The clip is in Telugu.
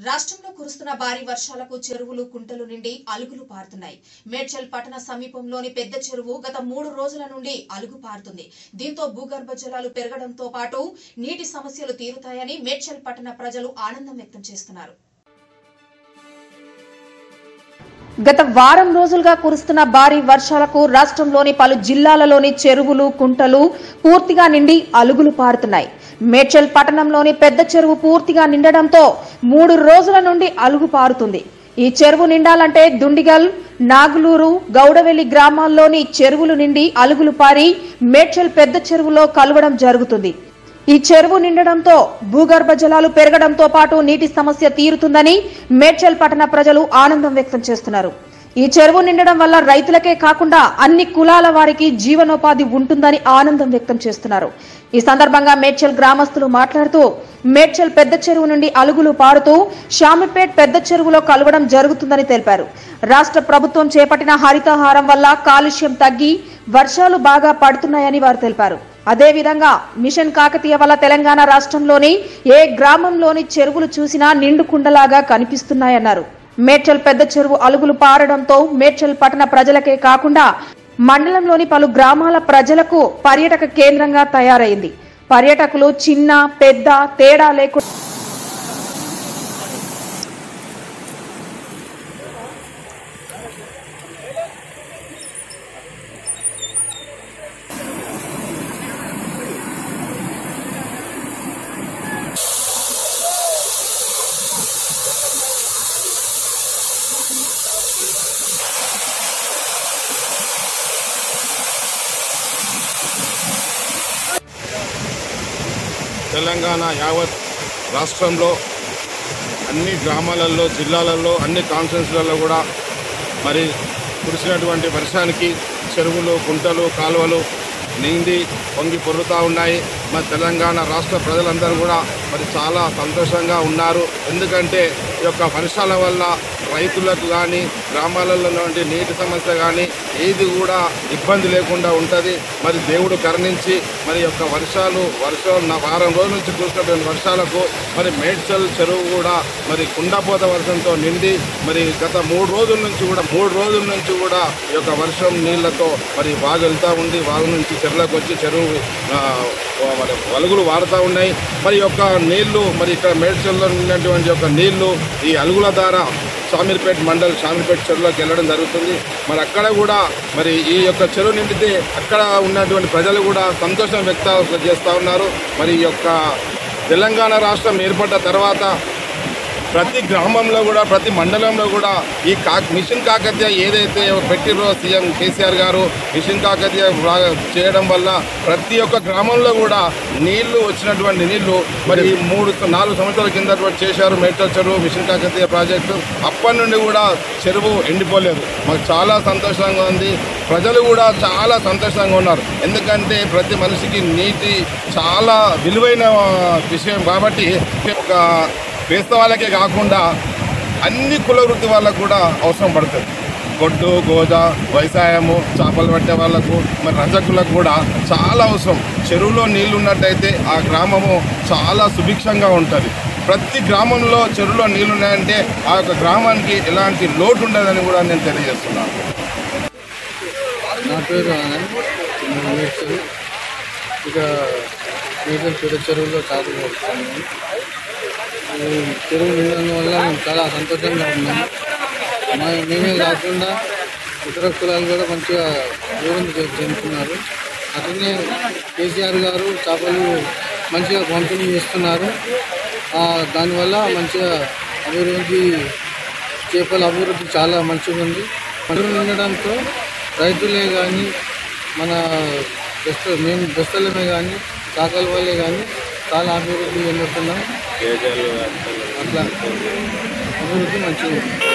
రాష్ట్రంలో కురుస్తున్న భారీ వర్షాలకు చెరువులు కుంటలు నిండి అలుగులు పారుతున్నాయి మేడ్చల్ పట్టణ సమీపంలోని పెద్ద చెరువు గత మూడు రోజుల నుండి అలుగు పారుతుంది దీంతో భూగర్భ జలాలు పెరగడంతో పాటు నీటి సమస్యలు తీరుతాయని మేడ్చల్ పట్టణ ప్రజలు ఆనందం వ్యక్తం చేస్తున్నారు గత వారం రోజులుగా కురుస్తున్న భారీ వర్షాలకు రాష్ట్రంలోని పలు జిల్లాలలోని చెరువులు కుంటలు పూర్తిగా నిండి అలుగులు పారుతున్నాయి మేడ్చల్ పట్టణంలోని పెద్ద చెరువు పూర్తిగా నిండడంతో మూడు రోజుల నుండి అలుగు పారుతుంది ఈ చెరువు నిండాలంటే దుండిగల్ నాగులూరు గౌడవెల్లి గ్రామాల్లోని చెరువులు నిండి అలుగులు పారి మేడ్చల్ పెద్ద చెరువులో కలవడం జరుగుతుంది ఈ చెరువు నిండడంతో భూగర్భ జలాలు పెరగడంతో పాటు నీటి సమస్య తీరుతుందని మేడ్చల్ పట్టణ ప్రజలు ఆనందం వ్యక్తం చేస్తున్నారు ఈ చెరువు నిండడం వల్ల రైతులకే కాకుండా అన్ని కులాల వారికి జీవనోపాధి ఉంటుందని ఆనందం వ్యక్తం చేస్తున్నారు ఈ సందర్భంగా మేడ్చల్ గ్రామస్తులు మాట్లాడుతూ మేడ్చల్ పెద్ద చెరువు నుండి అలుగులు పారుతూ షామిపేట్ పెద్ద చెరువులో కలవడం జరుగుతుందని తెలిపారు రాష్ట్ర ప్రభుత్వం చేపట్టిన హరితహారం వల్ల కాలుష్యం తగ్గి వర్షాలు బాగా పడుతున్నాయని వారు తెలిపారు అదేవిధంగా మిషన్ కాకతీయ వల్ల తెలంగాణ రాష్ట్రంలోని ఏ గ్రామంలోని చెరువులు చూసినా నిండు కుండలాగా కనిపిస్తున్నాయన్నారు మేడ్చల్ పెద్ద చెరువు అలుగులు పారడంతో మేడ్చల్ పట్టణ ప్రజలకే కాకుండా మండలంలోని పలు గ్రామాల ప్రజలకు పర్యాటక కేంద్రంగా తయారైంది పర్యాటకులు చిన్న పెద్ద తేడా లేకుండా తెలంగాణ యావత్ రాష్ట్రంలో అన్ని గ్రామాలలో జిల్లాలలో అన్ని కాన్ఫరెన్స్లలో కూడా మరి కురిసినటువంటి వర్షానికి చెరువులు కుంటలు కాలువలు నిండి పొంగి పొర్లుతూ ఉన్నాయి మరి తెలంగాణ రాష్ట్ర ప్రజలందరూ కూడా మరి చాలా సంతోషంగా ఉన్నారు ఎందుకంటే ఈ యొక్క వర్షాల వల్ల రైతులకు కానీ గ్రామాలలో నుండి నీటి సమస్య కానీ ఏది కూడా ఇబ్బంది లేకుండా ఉంటుంది మరి దేవుడు కరుణించి మరి యొక్క వర్షాలు వర్షం నా వారం రోజుల నుంచి కురిసినటువంటి వర్షాలకు మరి మేడ్చల్ చెరువు కూడా మరి కుండపోత వర్షంతో నిండి మరి గత మూడు రోజుల నుంచి కూడా మూడు రోజుల నుంచి కూడా ఈ యొక్క వర్షం నీళ్లతో మరి బాగా వెళ్తూ ఉంది వాగు నుంచి చెరువులకు వచ్చి చెరువు ఆ, మరి అలుగులు వారుతూ ఉన్నాయి మరి యొక్క నీళ్లు మరి ఇక్కడ మేడ్చల్లో ఉన్నటువంటి యొక్క నీళ్లు ఈ అలుగుల ద్వారా షామీర్పేట్ మండల్ షామీర్పేట్ చెరువులోకి వెళ్ళడం జరుగుతుంది మరి అక్కడ కూడా మరి ఈ యొక్క చెరువు నిండితే అక్కడ ఉన్నటువంటి ప్రజలు కూడా సంతోషం వ్యక్తం చేస్తూ ఉన్నారు మరి ఈ యొక్క తెలంగాణ రాష్ట్రం ఏర్పడ్డ తర్వాత ప్రతి గ్రామంలో కూడా ప్రతి మండలంలో కూడా ఈ కా మిషన్ కాకతీయ ఏదైతే పెట్టిరో సీఎం కేసీఆర్ గారు మిషన్ కాకతీయ బాగా చేయడం వల్ల ప్రతి ఒక్క గ్రామంలో కూడా నీళ్లు వచ్చినటువంటి నీళ్లు మరి ఈ మూడు నాలుగు సంవత్సరాల కింద చేశారు మేడ్చల్ చెరువు మిషన్ కాకతీయ ప్రాజెక్టు అప్పటి నుండి కూడా చెరువు ఎండిపోలేదు మాకు చాలా సంతోషంగా ఉంది ప్రజలు కూడా చాలా సంతోషంగా ఉన్నారు ఎందుకంటే ప్రతి మనిషికి నీటి చాలా విలువైన విషయం కాబట్టి ఒక పేస్త వాళ్ళకే కాకుండా అన్ని కుల వృత్తి వాళ్ళకు కూడా అవసరం పడుతుంది గొడ్డు గోజ వ్యవసాయము చేపలు పట్టే వాళ్ళకు మరి రజకులకు కూడా చాలా అవసరం చెరువులో నీళ్లు ఉన్నట్టయితే ఆ గ్రామము చాలా సుభిక్షంగా ఉంటుంది ప్రతి గ్రామంలో చెరువులో నీళ్లు ఉన్నాయంటే ఆ యొక్క గ్రామానికి ఎలాంటి లోటు ఉండదని కూడా నేను తెలియజేస్తున్నాను నా పేరు ఆనంద్ నేను మేడ్చల్ ఇక మేడ్చల్ పెద్ద చెరువులో చేపలు పడుతున్నాను ఈ చెరువు నిండడం వల్ల మేము చాలా సంతోషంగా ఉన్నాము మా మేమే కాకుండా ఇతర కులాలు కూడా మంచిగా అభివృద్ధి చె- చెందుతున్నారు అట్లనే కేసీఆర్ గారు చేపలు మంచిగా పంపిణీ చేస్తున్నారు ఆ, దానివల్ల మంచిగా అభివృద్ధి చేపల అభివృద్ధి చాలా మంచిగా ఉంది పంటలు నిండడంతో రైతులే కానీ మన బెస్త మేము బెస్తలమే కానీ కాకల వాళ్ళే కానీ చాలా అభివృద్ధి చెందుతున్నాం అట్లా అభివృద్ధి మంచిగా ఉంది